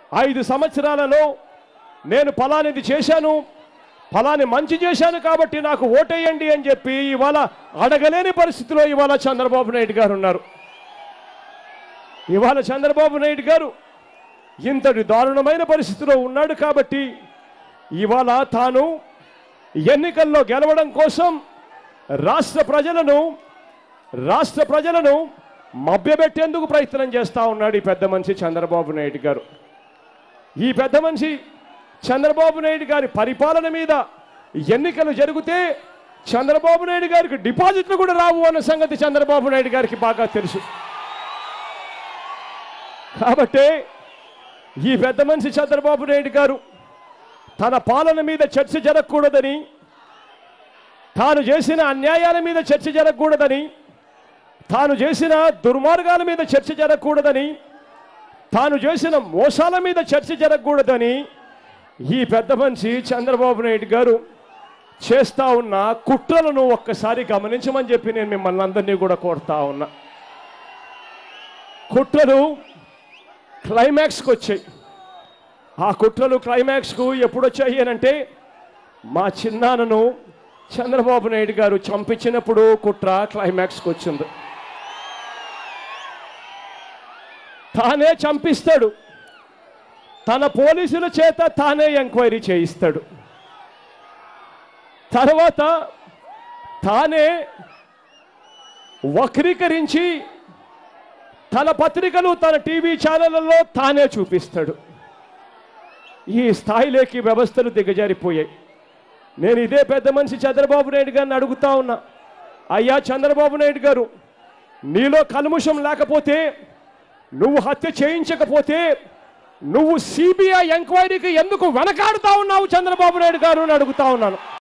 ఐదు సంవత్సరాలలో నేను ఫలానిది చేశాను ఫలాని మంచి చేశాను కాబట్టి నాకు ఓటేయండి అని చెప్పి ఇవాళ అడగలేని పరిస్థితిలో ఇవాళ చంద్రబాబు నాయుడు గారు ఉన్నారు ఇవాళ చంద్రబాబు నాయుడు గారు ఇంతటి దారుణమైన పరిస్థితిలో ఉన్నాడు కాబట్టి ఇవాళ తాను ఎన్నికల్లో గెలవడం కోసం రాష్ట్ర ప్రజలను రాష్ట్ర ప్రజలను మభ్యపెట్టేందుకు ప్రయత్నం చేస్తా ఉన్నాడు ఈ పెద్ద మనిషి చంద్రబాబు నాయుడు గారు ఈ పెద్ద మనిషి చంద్రబాబు నాయుడు గారి పరిపాలన మీద ఎన్నికలు జరిగితే చంద్రబాబు నాయుడు గారికి డిపాజిట్లు కూడా రావు అన్న సంగతి చంద్రబాబు నాయుడు గారికి బాగా తెలుసు కాబట్టి ఈ పెద్ద మనిషి చంద్రబాబు నాయుడు గారు తన పాలన మీద చర్చ జరగకూడదని తాను చేసిన అన్యాయాల మీద చర్చ జరగకూడదని తాను చేసిన దుర్మార్గాల మీద చర్చ జరగకూడదని తాను చేసిన మోసాల మీద చర్చ జరగకూడదని ఈ పెద్ద మనిషి చంద్రబాబు నాయుడు గారు చేస్తా ఉన్న కుట్రలను ఒక్కసారి గమనించమని చెప్పి నేను మిమ్మల్ని అందరినీ కూడా కోరుతా ఉన్నా కుట్రలు క్లైమాక్స్కి వచ్చాయి ఆ కుట్రలు క్లైమాక్స్కు ఎప్పుడు వచ్చాయి అని అంటే మా చిన్నాన్నను చంద్రబాబు నాయుడు గారు చంపించినప్పుడు కుట్ర క్లైమాక్స్కి వచ్చింది తానే చంపిస్తాడు తన పోలీసుల చేత తానే ఎంక్వైరీ చేయిస్తాడు తర్వాత తానే వక్రీకరించి తన పత్రికలు తన టీవీ ఛానళ్లలో తానే చూపిస్తాడు ఈ స్థాయిలోకి వ్యవస్థలు దిగజారిపోయాయి నేను ఇదే పెద్ద మనిషి చంద్రబాబు నాయుడు గారిని అడుగుతా ఉన్నా అయ్యా చంద్రబాబు నాయుడు గారు నీలో కల్ముషం లేకపోతే నువ్వు హత్య చేయించకపోతే నువ్వు సిబిఐ ఎంక్వైరీకి ఎందుకు వెనకాడుతా ఉన్నావు చంద్రబాబు నాయుడు గారు అని అడుగుతా ఉన్నాను